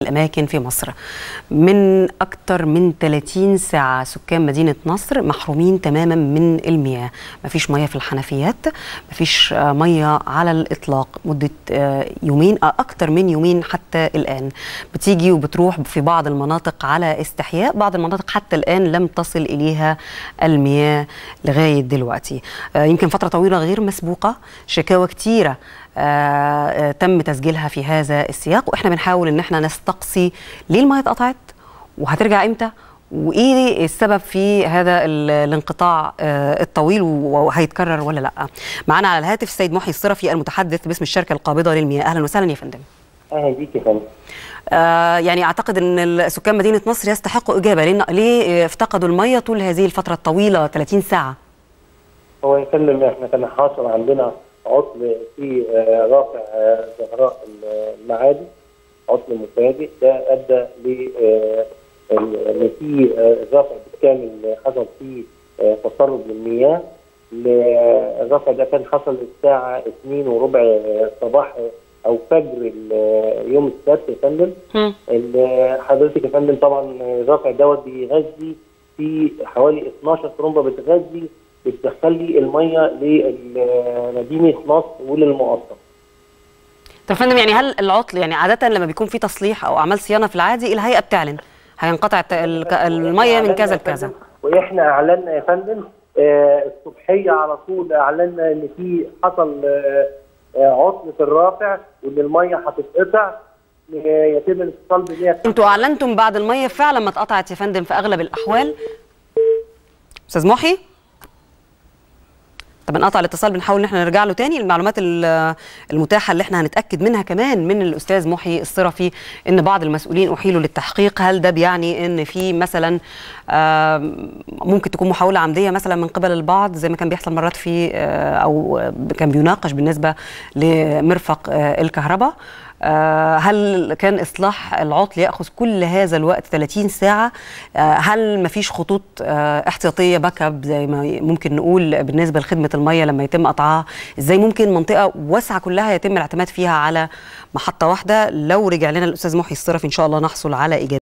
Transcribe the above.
الأماكن في مصر من أكثر من 30 ساعة سكان مدينة نصر محرومين تماما من المياه مفيش مياه في الحنفيات مفيش مياه على الإطلاق مدة يومين أكثر من يومين حتى الآن بتيجي وبتروح في بعض المناطق على استحياء بعض المناطق حتى الآن لم تصل إليها المياه لغاية دلوقتي يمكن فترة طويلة غير مسبوقة شكاوى كتيرة آه تم تسجيلها في هذا السياق واحنا بنحاول ان احنا نستقصي ليه الميه اتقطعت وهترجع امتى وايه السبب في هذا الانقطاع آه الطويل وهيتكرر ولا لا معانا على الهاتف السيد محي الصرفي المتحدث باسم الشركه القابضه للمياه اهلا وسهلا يا فندم اهلا بيك يا فندم آه يعني اعتقد ان سكان مدينه نصر يستحقوا اجابه لان ليه افتقدوا الميه طول هذه الفتره الطويله 30 ساعه هو يا فندم احنا كان حاصل عندنا عطل في رافع زهراء المعادي عطل مفاجئ ده ادى ل ان في الرافع بالكامل حصل فيه تسرب للمياه الرافع ده كان حصل الساعه 2 وربع صباح او فجر يوم السبت يا فندم حضرتك يا فندم طبعا الرافع دوت بيغذي في حوالي 12 طرمبه بتغذي بتدخل لي الميه لمدينه نصر وللمقطم. طب فندم يعني هل العطل يعني عاده لما بيكون في تصليح او اعمال صيانه في العادي الهيئه بتعلن هينقطع الميه من كذا لكذا. واحنا اعلنا يا فندم آه الصبحيه على طول اعلنا ان في حصل آه عطل في الرافع وان الميه هتتقطع يتم الاتصال بيها انتوا اعلنتم بعد الميه فعلا ما اتقطعت يا فندم في اغلب الاحوال استاذ محي طب انقطع الاتصال بنحاول ان احنا نرجع له تاني المعلومات المتاحه اللي احنا هنتاكد منها كمان من الاستاذ محي الصرفي ان بعض المسؤولين احيلوا للتحقيق هل ده بيعني ان في مثلا ممكن تكون محاوله عمديه مثلا من قبل البعض زي ما كان بيحصل مرات في او كان بيناقش بالنسبه لمرفق الكهرباء هل كان اصلاح العطل ياخذ كل هذا الوقت 30 ساعه هل ما فيش خطوط احتياطيه باك اب زي ما ممكن نقول بالنسبه لخدمه الميه لما يتم قطعها ازاي ممكن منطقه واسعه كلها يتم الاعتماد فيها على محطه واحده لو رجع لنا الاستاذ محي الصرفي ان شاء الله نحصل على اجابه